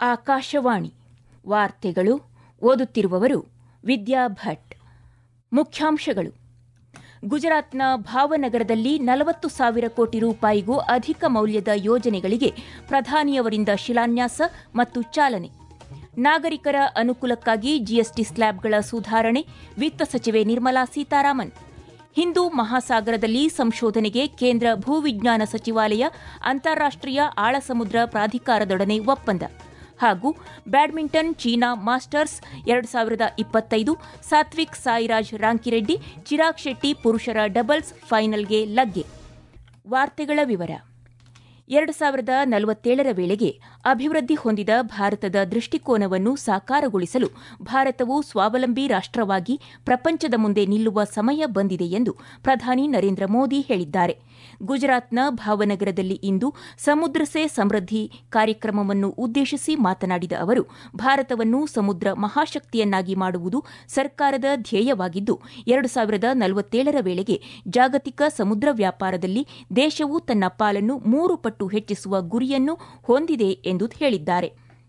ಆಕಾಶವಾಣಿ ವಾರ್ತೆಗಳು ಓದುತ್ತಿರುವವರು ವಿದ್ಯಾ ಭಟ್ ಮುಖ್ಯಾಂಶಗಳು ಗುಜರಾತ್ನ ಭಾವನಗರದಲ್ಲಿ ನಲವತ್ತು ಸಾವಿರ ಕೋಟಿ ರೂಪಾಯಿಗೂ ಅಧಿಕ ಮೌಲ್ಯದ ಯೋಜನೆಗಳಿಗೆ ಪ್ರಧಾನಿಯವರಿಂದ ಶಿಲಾನ್ಯಾಸ ಮತ್ತು ಚಾಲನೆ ನಾಗರಿಕರ ಅನುಕೂಲಕ್ಕಾಗಿ ಜಿಎಸ್ಟಿ ಸ್ಲ್ಯಾಬ್ಗಳ ಸುಧಾರಣೆ ವಿತ್ತ ಸಚಿವೆ ನಿರ್ಮಲಾ ಸೀತಾರಾಮನ್ ಹಿಂದೂ ಮಹಾಸಾಗರದಲ್ಲಿ ಸಂಶೋಧನೆಗೆ ಕೇಂದ್ರ ಭೂವಿಜ್ಞಾನ ಸಚಿವಾಲಯ ಅಂತಾರಾಷ್ಟೀಯ ಆಳಸಮುದ್ರ ಪ್ರಾಧಿಕಾರದೊಡನೆ ಒಪ್ಪಂದ ಹಾಗೂ ಬ್ಯಾಡ್ಮಿಂಟನ್ ಚೀನಾ ಮಾಸ್ಟರ್ಸ್ ಎರಡು ಸಾವಿರದ ಇಪ್ಪತ್ತೈದು ಸಾತ್ವಿಕ್ ಸಾಯಿರಾಜ್ ರಾಂಕಿರೆಡ್ಡಿ ಚಿರಾಗ್ ಶೆಟ್ಟಿ ಪುರುಷರ ಡಬಲ್ಸ್ ಫೈನಲ್ಗೆ ಲಗ್ಗೆ ವಾರ್ತೆಗಳ ವಿವರ ಎರಡು ಸಾವಿರದ ನಲವತ್ತೇಳರ ವೇಳೆಗೆ ಅಭಿವೃದ್ಧಿ ಹೊಂದಿದ ಭಾರತದ ದೃಷ್ಟಿಕೋನವನ್ನು ಸಾಕಾರಗೊಳಿಸಲು ಭಾರತವು ಸ್ವಾವಲಂಬಿ ರಾಷ್ಟವಾಗಿ ಪ್ರಪಂಚದ ಮುಂದೆ ನಿಲ್ಲುವ ಸಮಯ ಬಂದಿದೆ ಎಂದು ಪ್ರಧಾನಿ ನರೇಂದ್ರ ಮೋದಿ ಹೇಳಿದ್ದಾರೆ ಗುಜರಾತ್ನ ಭಾವನಗರದಲ್ಲಿ ಇಂದು ಸಮುದ್ರ ಸೇ ಸಮೃದ್ಧಿ ಕಾರ್ಯಕ್ರಮವನ್ನು ಉದ್ದೇಶಿಸಿ ಮಾತನಾಡಿದ ಅವರು ಭಾರತವನ್ನು ಸಮುದ್ರ ಮಹಾಶಕ್ತಿಯನ್ನಾಗಿ ಮಾಡುವುದು ಸರ್ಕಾರದ ಧ್ಯೇಯವಾಗಿದ್ದು ಎರಡು ಸಾವಿರದ ನಲವತ್ತೇಳರ ವೇಳೆಗೆ ಜಾಗತಿಕ ಸಮುದ್ರ ವ್ಯಾಪಾರದಲ್ಲಿ ದೇಶವು ತನ್ನ ಪಾಲನ್ನು ಮೂರು ಪಟ್ಟು ಹೆಚ್ಚಿಸುವ ಗುರಿಯನ್ನು ಹೊಂದಿದೆ ಎಂದು ಹೇಳಿದ್ದಾರೆ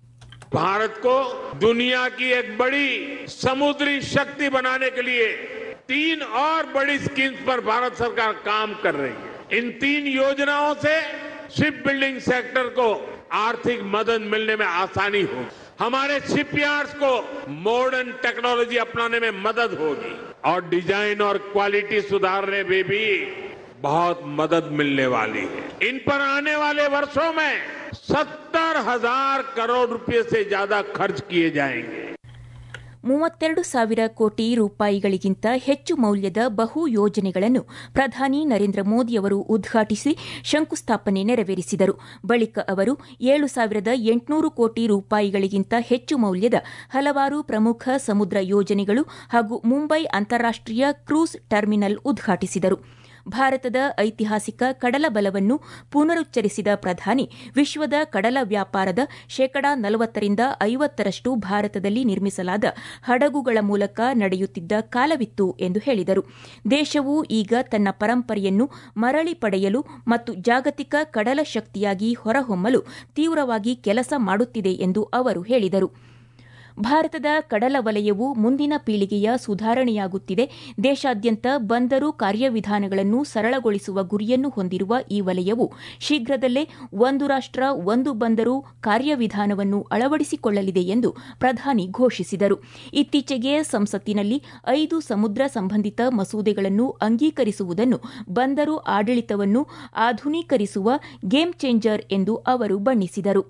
भारत को दुनिया की एक बड़ी समुद्री शक्ति बनाने के लिए तीन और बड़ी स्कीम्स पर भारत सरकार काम कर रही है इन तीन योजनाओं से शिप बिल्डिंग सेक्टर को आर्थिक मदद मिलने में आसानी होगी हमारे शिपयार्ड्स को मॉडर्न टेक्नोलॉजी अपनाने में मदद होगी और डिजाइन और क्वालिटी सुधारने में भी बहुत मदद मिलने वाली है इन पर आने वाले वर्षों में सत्तर हजार करोड़ रुपए से ज्यादा खर्च किए जाएंगे ಮೂವತ್ತೆರಡು ಸಾವಿರ ಕೋಟಿ ರೂಪಾಯಿಗಳಿಗಿಂತ ಹೆಚ್ಚು ಮೌಲ್ಯದ ಬಹು ಯೋಜನೆಗಳನ್ನು ಪ್ರಧಾನಿ ನರೇಂದ್ರ ಮೋದಿಯವರು ಉದ್ಘಾಟಿಸಿ ಶಂಕುಸ್ಥಾಪನೆ ನೆರವೇರಿಸಿದರು ಬಳಿಕ ಅವರು ಏಳು ಸಾವಿರದ ಎಂಟುನೂರು ಕೋಟಿ ರೂಪಾಯಿಗಳಿಗಿಂತ ಹೆಚ್ಚು ಮೌಲ್ಯದ ಹಲವಾರು ಪ್ರಮುಖ ಸಮುದ್ರ ಯೋಜನೆಗಳು ಹಾಗೂ ಮುಂಬೈ ಅಂತಾರಾಷ್ಟೀಯ ಕ್ರೂಸ್ ಟರ್ಮಿನಲ್ ಉದ್ಘಾಟಿಸಿದರು ಭಾರತದ ಐತಿಹಾಸಿಕ ಕಡಲ ಬಲವನ್ನು ಪುನರುಚ್ಚರಿಸಿದ ಪ್ರಧಾನಿ ವಿಶ್ವದ ಕಡಲ ವ್ಯಾಪಾರದ ಶೇಕಡಾ ನಲವತ್ತರಿಂದ ಐವತ್ತರಷ್ಟು ಭಾರತದಲ್ಲಿ ನಿರ್ಮಿಸಲಾದ ಹಡಗುಗಳ ಮೂಲಕ ನಡೆಯುತ್ತಿದ್ದ ಕಾಲವಿತ್ತು ಎಂದು ಹೇಳಿದರು ದೇಶವು ಈಗ ತನ್ನ ಪರಂಪರೆಯನ್ನು ಮರಳಿ ಪಡೆಯಲು ಮತ್ತು ಜಾಗತಿಕ ಕಡಲ ಶಕ್ತಿಯಾಗಿ ಹೊರಹೊಮ್ಮಲು ತೀವ್ರವಾಗಿ ಕೆಲಸ ಮಾಡುತ್ತಿದೆ ಎಂದು ಅವರು ಹೇಳಿದರು ಭಾರತದ ಕಡಲ ವಲಯವು ಮುಂದಿನ ಪೀಳಿಗೆಯ ಸುಧಾರಣೆಯಾಗುತ್ತಿದೆ ದೇಶಾದ್ಯಂತ ಬಂದರು ಕಾರ್ಯವಿಧಾನಗಳನ್ನು ಸರಳಗೊಳಿಸುವ ಗುರಿಯನ್ನು ಹೊಂದಿರುವ ಈ ವಲಯವು ಶೀಘ್ರದಲ್ಲೇ ಒಂದು ರಾಷ್ಟ ಒಂದು ಬಂದರು ಕಾರ್ಯವಿಧಾನವನ್ನು ಅಳವಡಿಸಿಕೊಳ್ಳಲಿದೆ ಎಂದು ಪ್ರಧಾನಿ ಘೋಷಿಸಿದರು ಇತ್ತೀಚೆಗೆ ಸಂಸತ್ತಿನಲ್ಲಿ ಐದು ಸಮುದ್ರ ಸಂಬಂಧಿತ ಮಸೂದೆಗಳನ್ನು ಅಂಗೀಕರಿಸುವುದನ್ನು ಬಂದರು ಆಡಳಿತವನ್ನು ಆಧುನೀಕರಿಸುವ ಗೇಮ್ ಚೇಂಜರ್ ಎಂದು ಅವರು ಬಣ್ಣಿಸಿದರು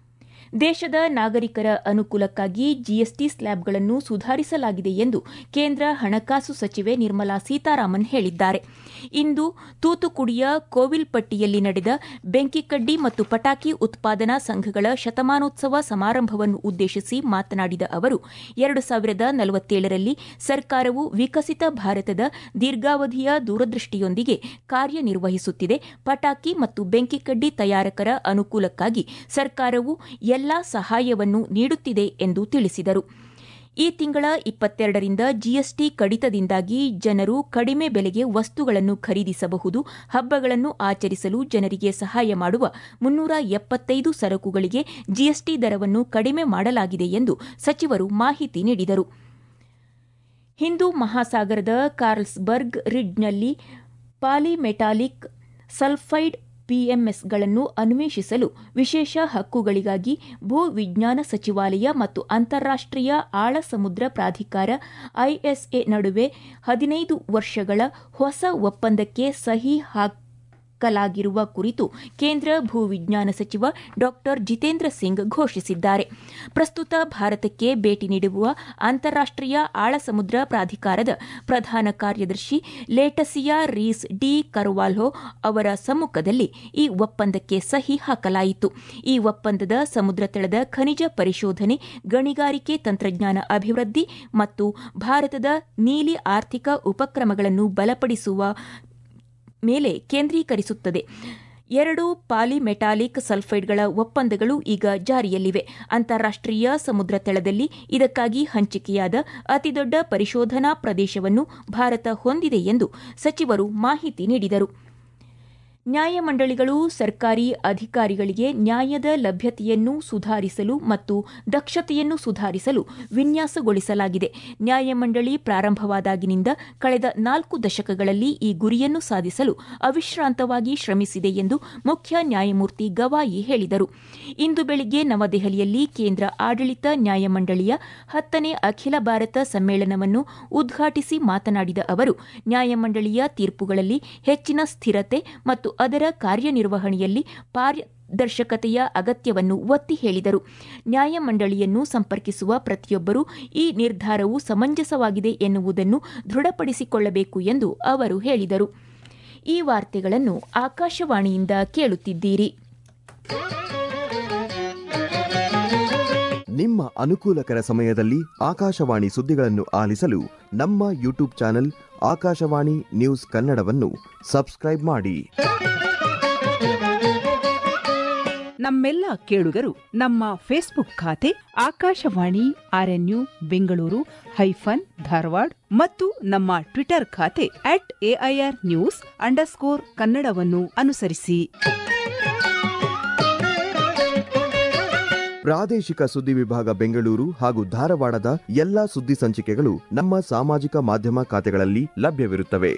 ದೇಶದ ನಾಗರಿಕರ ಅನುಕೂಲಕ್ಕಾಗಿ ಜಿಎಸ್ಟಿ ಸ್ಲ್ಯಾಬ್ಗಳನ್ನು ಸುಧಾರಿಸಲಾಗಿದೆ ಎಂದು ಕೇಂದ್ರ ಹಣಕಾಸು ಸಚಿವೆ ನಿರ್ಮಲಾ ಸೀತಾರಾಮನ್ ಹೇಳಿದ್ದಾರೆ ಇಂದು ತೂತುಕುಡಿಯ ಕೋವಿಲ್ಪಟ್ಟಿಯಲ್ಲಿ ನಡೆದ ಬೆಂಕಿಕಡ್ಡಿ ಮತ್ತು ಪಟಾಕಿ ಉತ್ಪಾದನಾ ಸಂಘಗಳ ಶತಮಾನೋತ್ಸವ ಸಮಾರಂಭವನ್ನು ಉದ್ದೇಶಿಸಿ ಮಾತನಾಡಿದ ಅವರು ಎರಡು ಸಾವಿರದ ನಲವತ್ತೇಳರಲ್ಲಿ ಸರ್ಕಾರವು ವಿಕಸಿತ ಭಾರತದ ದೀರ್ಘಾವಧಿಯ ದೂರದೃಷ್ಟಿಯೊಂದಿಗೆ ಕಾರ್ಯನಿರ್ವಹಿಸುತ್ತಿದೆ ಪಟಾಕಿ ಮತ್ತು ಬೆಂಕಿಕಡ್ಡಿ ತಯಾರಕರ ಅನುಕೂಲಕ್ಕಾಗಿ ಸರ್ಕಾರವು ಎಲ್ಲಾ ಸಹಾಯವನ್ನು ನೀಡುತ್ತಿದೆ ಎಂದು ತಿಳಿಸಿದರು ಈ ತಿಂಗಳ ಇಪ್ಪತ್ತೆರಡರಿಂದ ಜಿಎಸ್ಟಿ ಕಡಿತದಿಂದಾಗಿ ಜನರು ಕಡಿಮೆ ಬೆಲೆಗೆ ವಸ್ತುಗಳನ್ನು ಖರೀದಿಸಬಹುದು ಹಬ್ಬಗಳನ್ನು ಆಚರಿಸಲು ಜನರಿಗೆ ಸಹಾಯ ಮಾಡುವ ಮುನ್ನೂರ ಎಪ್ಪತ್ತೈದು ಸರಕುಗಳಿಗೆ ಜಿಎಸ್ಟಿ ದರವನ್ನು ಕಡಿಮೆ ಮಾಡಲಾಗಿದೆ ಎಂದು ಸಚಿವರು ಮಾಹಿತಿ ನೀಡಿದರು ಹಿಂದೂ ಮಹಾಸಾಗರದ ಕಾರ್ಲ್ಸ್ಬರ್ಗ್ ರಿಡ್ಜ್ನಲ್ಲಿ ಪಾಲಿಮೆಟಾಲಿಕ್ ಸಲ್ಫೈಡ್ ಪಿಎಂಎಸ್ಗಳನ್ನು ಅನ್ವೇಷಿಸಲು ವಿಶೇಷ ಹಕ್ಕುಗಳಿಗಾಗಿ ಭೂ ವಿಜ್ಞಾನ ಸಚಿವಾಲಯ ಮತ್ತು ಅಂತಾರಾಷ್ಟೀಯ ಆಳ ಸಮುದ್ರ ಪ್ರಾಧಿಕಾರ ಐಎಸ್ಎ ನಡುವೆ ಹದಿನೈದು ವರ್ಷಗಳ ಹೊಸ ಒಪ್ಪಂದಕ್ಕೆ ಸಹಿ ಹಾಕಲಾಗಿರುವ ಕುರಿತು ಕೇಂದ್ರ ಭೂ ವಿಜ್ಞಾನ ಸಚಿವ ಡಾ ಜಿತೇಂದ್ರ ಸಿಂಗ್ ಘೋಷಿಸಿದ್ದಾರೆ ಪ್ರಸ್ತುತ ಭಾರತಕ್ಕೆ ಭೇಟಿ ನೀಡುವ ಅಂತಾರಾಷ್ಟೀಯ ಆಳ ಸಮುದ್ರ ಪ್ರಾಧಿಕಾರದ ಪ್ರಧಾನ ಕಾರ್ಯದರ್ಶಿ ಲೇಟಸಿಯಾ ರೀಸ್ ಡಿ ಕರ್ವಾಲ್ಹೋ ಅವರ ಸಮ್ಮುಖದಲ್ಲಿ ಈ ಒಪ್ಪಂದಕ್ಕೆ ಸಹಿ ಹಾಕಲಾಯಿತು ಈ ಒಪ್ಪಂದದ ಸಮುದ್ರ ತಳದ ಖನಿಜ ಪರಿಶೋಧನೆ ಗಣಿಗಾರಿಕೆ ತಂತ್ರಜ್ಞಾನ ಅಭಿವೃದ್ಧಿ ಮತ್ತು ಭಾರತದ ನೀಲಿ ಆರ್ಥಿಕ ಉಪಕ್ರಮಗಳನ್ನು ಬಲಪಡಿಸುವ ಮೇಲೆ ಕೇಂದ್ರೀಕರಿಸುತ್ತದೆ ಎರಡು ಪಾಲಿಮೆಟಾಲಿಕ್ ಸಲ್ಫೈಡ್ಗಳ ಒಪ್ಪಂದಗಳು ಈಗ ಜಾರಿಯಲ್ಲಿವೆ ಅಂತಾರಾಷ್ಟೀಯ ಸಮುದ್ರ ತಳದಲ್ಲಿ ಇದಕ್ಕಾಗಿ ಹಂಚಿಕೆಯಾದ ಅತಿದೊಡ್ಡ ಪರಿಶೋಧನಾ ಪ್ರದೇಶವನ್ನು ಭಾರತ ಹೊಂದಿದೆ ಎಂದು ಸಚಿವರು ಮಾಹಿತಿ ನೀಡಿದರು ನ್ಯಾಯಮಂಡಳಿಗಳು ಸರ್ಕಾರಿ ಅಧಿಕಾರಿಗಳಿಗೆ ನ್ಯಾಯದ ಲಭ್ಯತೆಯನ್ನು ಸುಧಾರಿಸಲು ಮತ್ತು ದಕ್ಷತೆಯನ್ನು ಸುಧಾರಿಸಲು ವಿನ್ಯಾಸಗೊಳಿಸಲಾಗಿದೆ ನ್ಯಾಯಮಂಡಳಿ ಪ್ರಾರಂಭವಾದಾಗಿನಿಂದ ಕಳೆದ ನಾಲ್ಕು ದಶಕಗಳಲ್ಲಿ ಈ ಗುರಿಯನ್ನು ಸಾಧಿಸಲು ಅವಿಶ್ರಾಂತವಾಗಿ ಶ್ರಮಿಸಿದೆ ಎಂದು ಮುಖ್ಯ ನ್ಯಾಯಮೂರ್ತಿ ಗವಾಯಿ ಹೇಳಿದರು ಇಂದು ಬೆಳಿಗ್ಗೆ ನವದೆಹಲಿಯಲ್ಲಿ ಕೇಂದ್ರ ಆಡಳಿತ ನ್ಯಾಯಮಂಡಳಿಯ ಹತ್ತನೇ ಅಖಿಲ ಭಾರತ ಸಮ್ಮೇಳನವನ್ನು ಉದ್ಘಾಟಿಸಿ ಮಾತನಾಡಿದ ಅವರು ನ್ಯಾಯಮಂಡಳಿಯ ತೀರ್ಪುಗಳಲ್ಲಿ ಹೆಚ್ಚಿನ ಸ್ಥಿರತೆ ಮತ್ತು ಅದರ ಕಾರ್ಯನಿರ್ವಹಣೆಯಲ್ಲಿ ಪಾರದರ್ಶಕತೆಯ ಅಗತ್ಯವನ್ನು ಒತ್ತಿ ಹೇಳಿದರು ನ್ಯಾಯಮಂಡಳಿಯನ್ನು ಸಂಪರ್ಕಿಸುವ ಪ್ರತಿಯೊಬ್ಬರೂ ಈ ನಿರ್ಧಾರವು ಸಮಂಜಸವಾಗಿದೆ ಎನ್ನುವುದನ್ನು ದೃಢಪಡಿಸಿಕೊಳ್ಳಬೇಕು ಎಂದು ಅವರು ಹೇಳಿದರು ಈ ವಾರ್ತೆಗಳನ್ನು ಆಕಾಶವಾಣಿಯಿಂದ ಕೇಳುತ್ತಿದ್ದೀರಿ ನಿಮ್ಮ ಅನುಕೂಲಕರ ಸಮಯದಲ್ಲಿ ಆಕಾಶವಾಣಿ ಸುದ್ದಿಗಳನ್ನು ಆಲಿಸಲು ನಮ್ಮ ಯೂಟ್ಯೂಬ್ ಚಾನೆಲ್ ಆಕಾಶವಾಣಿ ನ್ಯೂಸ್ ಕನ್ನಡವನ್ನು ಸಬ್ಸ್ಕ್ರೈಬ್ ಮಾಡಿ ನಮ್ಮೆಲ್ಲ ಕೇಳುಗರು ನಮ್ಮ ಫೇಸ್ಬುಕ್ ಖಾತೆ ಆಕಾಶವಾಣಿ ಆರ್ಎನ್ಯು ಬೆಂಗಳೂರು ಹೈಫನ್ ಧಾರವಾಡ ಮತ್ತು ನಮ್ಮ ಟ್ವಿಟರ್ ಖಾತೆ ಅಟ್ ಎಐಆರ್ ನ್ಯೂಸ್ ಅಂಡರ್ಸ್ಕೋರ್ ಕನ್ನಡವನ್ನು ಅನುಸರಿಸಿ ಪ್ರಾದೇಶಿಕ ಸುದ್ದಿ ವಿಭಾಗ ಬೆಂಗಳೂರು ಹಾಗೂ ಧಾರವಾಡದ ಎಲ್ಲಾ ಸುದ್ದಿ ಸಂಚಿಕೆಗಳು ನಮ್ಮ ಸಾಮಾಜಿಕ ಮಾಧ್ಯಮ ಖಾತೆಗಳಲ್ಲಿ ಲಭ್ಯವಿರುತ್ತವೆ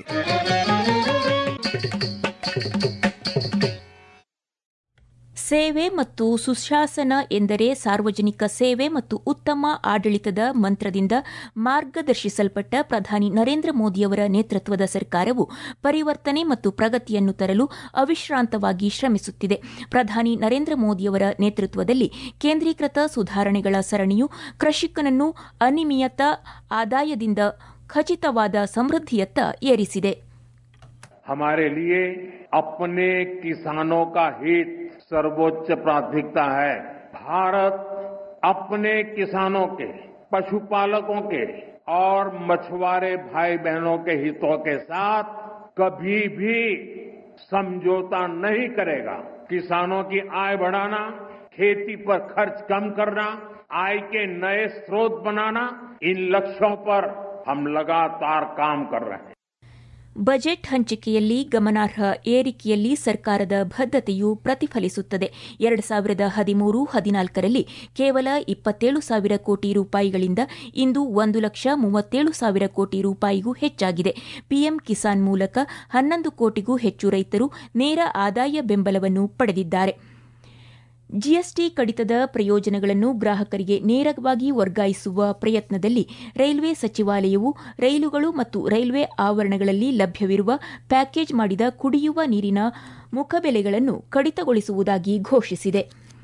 ಸೇವೆ ಮತ್ತು ಸುಶಾಸನ ಎಂದರೆ ಸಾರ್ವಜನಿಕ ಸೇವೆ ಮತ್ತು ಉತ್ತಮ ಆಡಳಿತದ ಮಂತ್ರದಿಂದ ಮಾರ್ಗದರ್ಶಿಸಲ್ಪಟ್ಟ ಪ್ರಧಾನಿ ನರೇಂದ್ರ ಮೋದಿಯವರ ನೇತೃತ್ವದ ಸರ್ಕಾರವು ಪರಿವರ್ತನೆ ಮತ್ತು ಪ್ರಗತಿಯನ್ನು ತರಲು ಅವಿಶ್ರಾಂತವಾಗಿ ಶ್ರಮಿಸುತ್ತಿದೆ ಪ್ರಧಾನಿ ನರೇಂದ್ರ ಮೋದಿಯವರ ನೇತೃತ್ವದಲ್ಲಿ ಕೇಂದ್ರೀಕೃತ ಸುಧಾರಣೆಗಳ ಸರಣಿಯು ಕೃಷಿಕನನ್ನು ಅನಿಯಮಿತ ಆದಾಯದಿಂದ ಖಚಿತವಾದ ಸಮೃದ್ಧಿಯತ್ತ ಏರಿಸಿದೆ हमारे लिए अपने किसानों का हित सर्वोच्च प्राथमिकता है भारत अपने किसानों के पशुपालकों के और मछुआरे भाई बहनों के हितों के साथ कभी भी समझौता नहीं करेगा किसानों की आय बढ़ाना खेती पर खर्च कम करना आय के नए स्रोत बनाना इन लक्ष्यों पर हम लगातार काम कर रहे हैं ಬಜೆಟ್ ಹಂಚಿಕೆಯಲ್ಲಿ ಗಮನಾರ್ಹ ಏರಿಕೆಯಲ್ಲಿ ಸರ್ಕಾರದ ಬದ್ಧತೆಯು ಪ್ರತಿಫಲಿಸುತ್ತದೆ ಎರಡು ಸಾವಿರದ ಹದಿಮೂರು ಹದಿನಾಲ್ಕರಲ್ಲಿ ಕೇವಲ ಇಪ್ಪತ್ತೇಳು ಸಾವಿರ ಕೋಟಿ ರೂಪಾಯಿಗಳಿಂದ ಇಂದು ಒಂದು ಲಕ್ಷ ಮೂವತ್ತೇಳು ಸಾವಿರ ಕೋಟಿ ರೂಪಾಯಿಗೂ ಹೆಚ್ಚಾಗಿದೆ ಪಿಎಂ ಕಿಸಾನ್ ಮೂಲಕ ಹನ್ನೊಂದು ಕೋಟಿಗೂ ಹೆಚ್ಚು ರೈತರು ನೇರ ಆದಾಯ ಬೆಂಬಲವನ್ನು ಪಡೆದಿದ್ದಾರೆ ಜಿಎಸ್ಟಿ ಕಡಿತದ ಪ್ರಯೋಜನಗಳನ್ನು ಗ್ರಾಹಕರಿಗೆ ನೇರವಾಗಿ ವರ್ಗಾಯಿಸುವ ಪ್ರಯತ್ನದಲ್ಲಿ ರೈಲ್ವೆ ಸಚಿವಾಲಯವು ರೈಲುಗಳು ಮತ್ತು ರೈಲ್ವೆ ಆವರಣಗಳಲ್ಲಿ ಲಭ್ಯವಿರುವ ಪ್ಯಾಕೇಜ್ ಮಾಡಿದ ಕುಡಿಯುವ ನೀರಿನ ಮುಖಬೆಲೆಗಳನ್ನು ಕಡಿತಗೊಳಿಸುವುದಾಗಿ ಘೋಷಿಸಿದೆ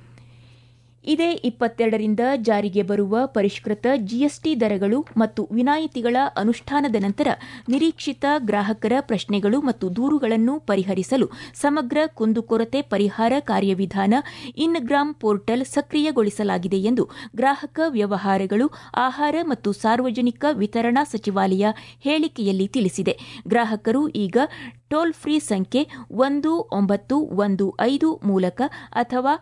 ಇದೇ ಇಪ್ಪತ್ತೆರಡರಿಂದ ಜಾರಿಗೆ ಬರುವ ಪರಿಷ್ಕೃತ ಜಿಎಸ್ಟಿ ದರಗಳು ಮತ್ತು ವಿನಾಯಿತಿಗಳ ಅನುಷ್ಠಾನದ ನಂತರ ನಿರೀಕ್ಷಿತ ಗ್ರಾಹಕರ ಪ್ರಶ್ನೆಗಳು ಮತ್ತು ದೂರುಗಳನ್ನು ಪರಿಹರಿಸಲು ಸಮಗ್ರ ಕುಂದುಕೊರತೆ ಪರಿಹಾರ ಕಾರ್ಯವಿಧಾನ ಇನ್ಗ್ರಾಮ್ ಪೋರ್ಟಲ್ ಸಕ್ರಿಯಗೊಳಿಸಲಾಗಿದೆ ಎಂದು ಗ್ರಾಹಕ ವ್ಯವಹಾರಗಳು ಆಹಾರ ಮತ್ತು ಸಾರ್ವಜನಿಕ ವಿತರಣಾ ಸಚಿವಾಲಯ ಹೇಳಿಕೆಯಲ್ಲಿ ತಿಳಿಸಿದೆ ಗ್ರಾಹಕರು ಈಗ ಟೋಲ್ ಫ್ರೀ ಸಂಖ್ಯೆ ಒಂದು ಒಂಬತ್ತು ಒಂದು ಐದು ಮೂಲಕ ಅಥವಾ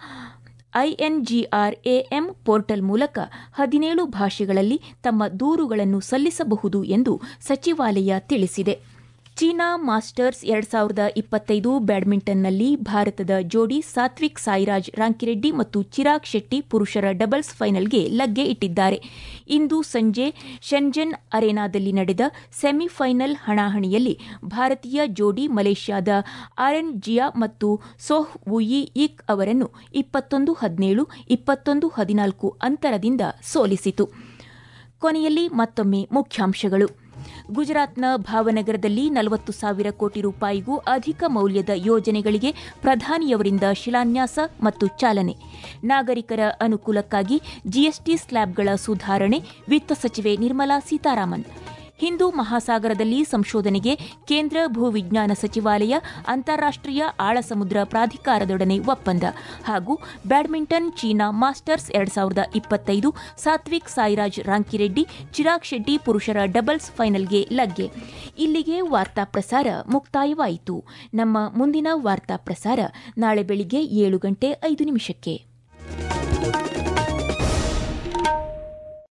ಐಎನ್ಜಿಆರ್ಎಎಂ ಪೋರ್ಟಲ್ ಮೂಲಕ ಹದಿನೇಳು ಭಾಷೆಗಳಲ್ಲಿ ತಮ್ಮ ದೂರುಗಳನ್ನು ಸಲ್ಲಿಸಬಹುದು ಎಂದು ಸಚಿವಾಲಯ ತಿಳಿಸಿದೆ ಚೀನಾ ಮಾಸ್ಟರ್ಸ್ ಎರಡ್ ಸಾವಿರದ ಇಪ್ಪತ್ತೈದು ಬ್ಯಾಡ್ಮಿಂಟನ್ನಲ್ಲಿ ಭಾರತದ ಜೋಡಿ ಸಾತ್ವಿಕ್ ಸಾಯಿರಾಜ್ ರಾಂಕಿರೆಡ್ಡಿ ಮತ್ತು ಚಿರಾಗ್ ಶೆಟ್ಟಿ ಪುರುಷರ ಡಬಲ್ಸ್ ಫೈನಲ್ಗೆ ಲಗ್ಗೆ ಇಟ್ಟಿದ್ದಾರೆ ಇಂದು ಸಂಜೆ ಶೆನ್ಜೆನ್ ಅರೆನಾದಲ್ಲಿ ನಡೆದ ಸೆಮಿಫೈನಲ್ ಹಣಾಹಣಿಯಲ್ಲಿ ಭಾರತೀಯ ಜೋಡಿ ಮಲೇಷ್ಯಾದ ಆರ್ಎನ್ ಜಿಯಾ ಮತ್ತು ಸೋಹ್ ವುಯಿ ಇಕ್ ಅವರನ್ನು ಇಪ್ಪತ್ತೊಂದು ಹದಿನೇಳು ಇಪ್ಪತ್ತೊಂದು ಹದಿನಾಲ್ಕು ಅಂತರದಿಂದ ಸೋಲಿಸಿತು ಕೊನೆಯಲ್ಲಿ ಮತ್ತೊಮ್ಮೆ ಮುಖ್ಯಾಂಶಗಳು ಗುಜರಾತ್ನ ಭಾವನಗರದಲ್ಲಿ ನಲವತ್ತು ಸಾವಿರ ಕೋಟಿ ರೂಪಾಯಿಗೂ ಅಧಿಕ ಮೌಲ್ಯದ ಯೋಜನೆಗಳಿಗೆ ಪ್ರಧಾನಿಯವರಿಂದ ಶಿಲಾನ್ಯಾಸ ಮತ್ತು ಚಾಲನೆ ನಾಗರಿಕರ ಅನುಕೂಲಕ್ಕಾಗಿ ಜಿಎಸ್ಟಿ ಸ್ಲ್ಯಾಬ್ಗಳ ಸುಧಾರಣೆ ವಿತ್ತ ಸಚಿವೆ ನಿರ್ಮಲಾ ಸೀತಾರಾಮನ್ ಹಿಂದೂ ಮಹಾಸಾಗರದಲ್ಲಿ ಸಂಶೋಧನೆಗೆ ಕೇಂದ್ರ ಭೂವಿಜ್ಞಾನ ಸಚಿವಾಲಯ ಅಂತಾರಾಷ್ಟೀಯ ಆಳಸಮುದ್ರ ಪ್ರಾಧಿಕಾರದೊಡನೆ ಒಪ್ಪಂದ ಹಾಗೂ ಬ್ಯಾಡ್ಮಿಂಟನ್ ಚೀನಾ ಮಾಸ್ಟರ್ಸ್ ಎರಡ್ ಸಾವಿರದ ಇಪ್ಪತ್ತೈದು ಸಾತ್ವಿಕ್ ಸಾಯಿರಾಜ್ ರಾಂಕಿರೆಡ್ಡಿ ಚಿರಾಗ್ ಶೆಟ್ಟಿ ಪುರುಷರ ಡಬಲ್ಸ್ ಫೈನಲ್ಗೆ ಲಗ್ಗೆ ಇಲ್ಲಿಗೆ ವಾರ್ತಾ ಪ್ರಸಾರ ಮುಕ್ತಾಯವಾಯಿತು ನಮ್ಮ ಮುಂದಿನ ವಾರ್ತಾ ಪ್ರಸಾರ ನಾಳೆ ಬೆಳಿಗ್ಗೆ ಏಳು ಗಂಟೆ ಐದು ನಿಮಿಷಕ್ಕೆ